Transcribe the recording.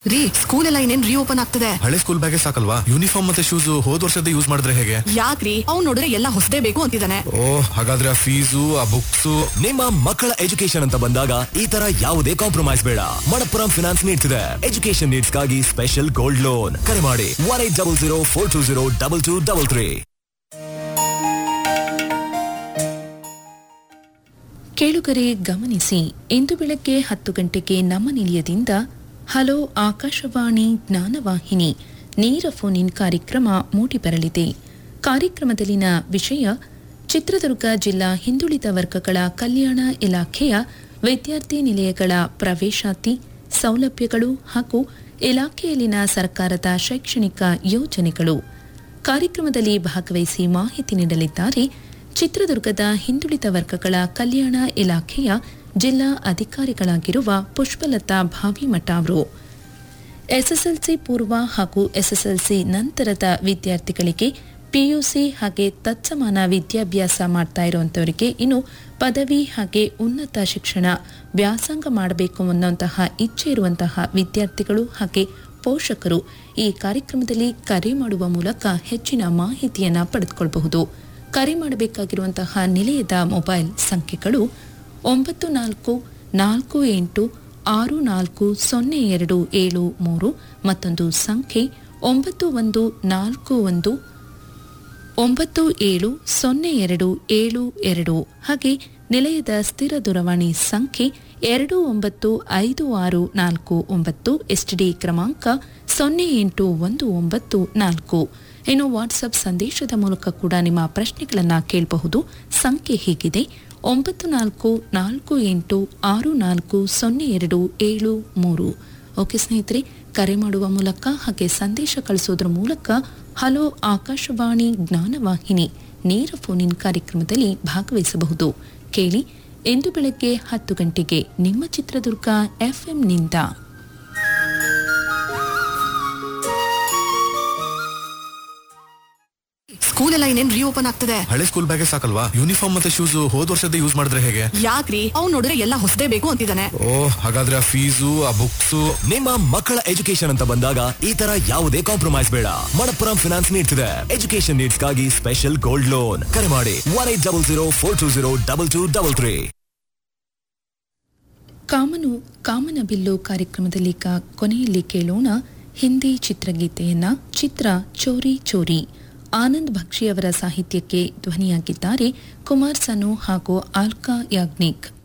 ರೀ ಸ್ಕೂಲ್ ಎಲ್ಲ ಇನ್ನೇನ್ ರೀಓಪನ್ ಆಗ್ತದೆ ಹಳೆ ಸ್ಕೂಲ್ ಬ್ಯಾಗೇ ಸಾಕಲ್ವಾ ಯೂನಿಫಾರ್ಮ್ ಮತ್ತೆ ಶೂಸ್ ಹೋದ್ ವರ್ಷದ ಯೂಸ್ ಮಾಡಿದ್ರೆ ಹೇಗೆ ಯಾಕ್ರಿ ಅವ್ನ್ ನೋಡಿದ್ರೆ ಎಲ್ಲ ಹೊಸದೇ ಬೇಕು ಅಂತಿದ್ದಾನೆ ಓ ಹಾಗಾದ್ರೆ ಆ ಫೀಸು ಆ ಬುಕ್ಸ್ ನಿಮ್ಮ ಮಕ್ಕಳ ಎಜುಕೇಶನ್ ಅಂತ ಬಂದಾಗ ಈ ತರ ಯಾವುದೇ ಕಾಂಪ್ರಮೈಸ್ ಬೇಡ ಮಣಪ್ಪುರಂ ಫಿನಾನ್ಸ್ ನೀಡ್ಸ್ ಇದೆ ಎಜುಕೇಶನ್ ನೀಡ್ಸ್ ಗಾಗಿ ಸ್ಪೆಷಲ್ ಗೋಲ್ಡ್ ಲೋನ್ ಕರೆ ಮಾಡಿ one eight double zero four two zero double two double three ಕೇಳುಗರೆ ಗಮನಿಸಿ ಇಂದು ಬೆಳಗ್ಗೆ ಹತ್ತು ಗಂಟೆಗೆ ನಮ್ಮ ನಿಲಯದಿಂದ ಹಲೋ ಆಕಾಶವಾಣಿ ಜ್ಞಾನವಾಹಿನಿ ನೇರ ಫೋನ್ ಇನ್ ಕಾರ್ಯಕ್ರಮ ಮೂಡಿಬರಲಿದೆ ಕಾರ್ಯಕ್ರಮದಲ್ಲಿನ ವಿಷಯ ಚಿತ್ರದುರ್ಗ ಜಿಲ್ಲಾ ಹಿಂದುಳಿದ ವರ್ಗಗಳ ಕಲ್ಯಾಣ ಇಲಾಖೆಯ ವಿದ್ಯಾರ್ಥಿ ನಿಲಯಗಳ ಪ್ರವೇಶಾತಿ ಸೌಲಭ್ಯಗಳು ಹಾಗೂ ಇಲಾಖೆಯಲ್ಲಿನ ಸರ್ಕಾರದ ಶೈಕ್ಷಣಿಕ ಯೋಜನೆಗಳು ಕಾರ್ಯಕ್ರಮದಲ್ಲಿ ಭಾಗವಹಿಸಿ ಮಾಹಿತಿ ನೀಡಲಿದ್ದಾರೆ ಚಿತ್ರದುರ್ಗದ ಹಿಂದುಳಿದ ವರ್ಗಗಳ ಕಲ್ಯಾಣ ಇಲಾಖೆಯ ಜಿಲ್ಲಾ ಅಧಿಕಾರಿಗಳಾಗಿರುವ ಪುಷ್ಪಲತಾ ಭಾವಿಮಠ ಅವರು ಎಸ್ಎಸ್ಎಲ್ಸಿ ಪೂರ್ವ ಹಾಗೂ ಎಸ್ಎಸ್ಎಲ್ಸಿ ನಂತರದ ವಿದ್ಯಾರ್ಥಿಗಳಿಗೆ ಪಿಯುಸಿ ಹಾಗೆ ತತ್ಸಮಾನ ವಿದ್ಯಾಭ್ಯಾಸ ಮಾಡ್ತಾ ಇರುವಂತವರಿಗೆ ಇನ್ನು ಪದವಿ ಹಾಗೆ ಉನ್ನತ ಶಿಕ್ಷಣ ವ್ಯಾಸಂಗ ಮಾಡಬೇಕು ಅನ್ನುವಂತಹ ಇಚ್ಛೆ ಇರುವಂತಹ ವಿದ್ಯಾರ್ಥಿಗಳು ಹಾಗೆ ಪೋಷಕರು ಈ ಕಾರ್ಯಕ್ರಮದಲ್ಲಿ ಕರೆ ಮಾಡುವ ಮೂಲಕ ಹೆಚ್ಚಿನ ಮಾಹಿತಿಯನ್ನು ಪಡೆದುಕೊಳ್ಳಬಹುದು ಕರೆ ಮಾಡಬೇಕಾಗಿರುವಂತಹ ನಿಲಯದ ಮೊಬೈಲ್ ಸಂಖ್ಯೆಗಳು ಒಂಬತ್ತು ನಾಲ್ಕು ನಾಲ್ಕು ಎಂಟು ಆರು ನಾಲ್ಕು ಸೊನ್ನೆ ಎರಡು ಏಳು ಮೂರು ಮತ್ತೊಂದು ಸಂಖ್ಯೆ ಒಂಬತ್ತು ಒಂದು ನಾಲ್ಕು ಒಂದು ಒಂಬತ್ತು ಏಳು ಸೊನ್ನೆ ಎರಡು ಏಳು ಎರಡು ಹಾಗೆ ನಿಲಯದ ಸ್ಥಿರ ದೂರವಾಣಿ ಸಂಖ್ಯೆ ಎರಡು ಒಂಬತ್ತು ಐದು ಆರು ನಾಲ್ಕು ಒಂಬತ್ತು ಎಸ್ಟಿಡಿ ಕ್ರಮಾಂಕ ಸೊನ್ನೆ ಎಂಟು ಒಂದು ಒಂಬತ್ತು ನಾಲ್ಕು ಇನ್ನು ವಾಟ್ಸಪ್ ಸಂದೇಶದ ಮೂಲಕ ಕೂಡ ನಿಮ್ಮ ಪ್ರಶ್ನೆಗಳನ್ನು ಕೇಳಬಹುದು ಸಂಖ್ಯೆ ಹೀಗಿದೆ ಒಂಬತ್ತು ನಾಲ್ಕು ನಾಲ್ಕು ಎಂಟು ಆರು ನಾಲ್ಕು ಸೊನ್ನೆ ಎರಡು ಏಳು ಮೂರು ಓಕೆ ಸ್ನೇಹಿತರೆ ಕರೆ ಮಾಡುವ ಮೂಲಕ ಹಾಗೆ ಸಂದೇಶ ಕಳಿಸೋದ್ರ ಮೂಲಕ ಹಲೋ ಆಕಾಶವಾಣಿ ಜ್ಞಾನವಾಹಿನಿ ನೇರ ಫೋನ್ ಇನ್ ಕಾರ್ಯಕ್ರಮದಲ್ಲಿ ಭಾಗವಹಿಸಬಹುದು ಕೇಳಿ ಇಂದು ಬೆಳಗ್ಗೆ ಹತ್ತು ಗಂಟೆಗೆ ನಿಮ್ಮ ಚಿತ್ರದುರ್ಗ ಎಫ್ಎಂನಿಂದ ಸ್ಕೂಲ್ ಎಲ್ಲ ಇನ್ನೇನ್ ರೀಓಪನ್ ಆಗ್ತದೆ ಹಳೆ ಸ್ಕೂಲ್ ಬ್ಯಾಗೇ ಸಾಕಲ್ವಾ ಯೂನಿಫಾರ್ಮ್ ಮತ್ತೆ ಶೂಸ್ ಹೋದ್ ವರ್ಷದ ಯೂಸ್ ಮಾಡಿದ್ರೆ ಹೇಗೆ ಯಾಕ್ರಿ ಅವ್ನ್ ನೋಡಿದ್ರೆ ಎಲ್ಲ ಹೊಸದೇ ಬೇಕು ಅಂತಿದ್ದಾನೆ ಓ ಹಾಗಾದ್ರೆ ಆ ಫೀಸು ಆ ಬುಕ್ಸ್ ನಿಮ್ಮ ಮಕ್ಕಳ ಎಜುಕೇಶನ್ ಅಂತ ಬಂದಾಗ ಈ ತರ ಯಾವುದೇ ಕಾಂಪ್ರಮೈಸ್ ಬೇಡ ಮಣಪ್ಪುರಂ ಫಿನಾನ್ಸ್ ನೀಡ್ಸ್ ಇದೆ ಎಜುಕೇಶನ್ ನೀಡ್ಸ್ ಗಾಗಿ ಸ್ಪೆಷಲ್ ಗೋಲ್ಡ್ ಲೋನ್ ಕರೆ ಮಾಡಿ one eight double zero four two zero double two double three ಕಾಮನು ಕಾಮನಬಿಲ್ಲು ಕಾರ್ಯಕ್ರಮದಲ್ಲಿ ಕ- ಕೊನೆಯಲ್ಲಿ ಕೇಳೋಣ ಹಿಂದಿ ಚಿತ್ರಗೀತೆಯನ್ನ ಚಿತ್ರ ಚೋರಿ ಚೋರಿ ಆನಂದ್ ಭಕ್ಷಿ ಅವರ ಸಾಹಿತ್ಯಕ್ಕೆ ಧ್ವನಿಯಾಗಿದ್ದಾರೆ ಕುಮಾರ್ ಸನು ಹಾಗೂ ಆಲ್ಕಾ ಯಾಗ್ನಿಕ್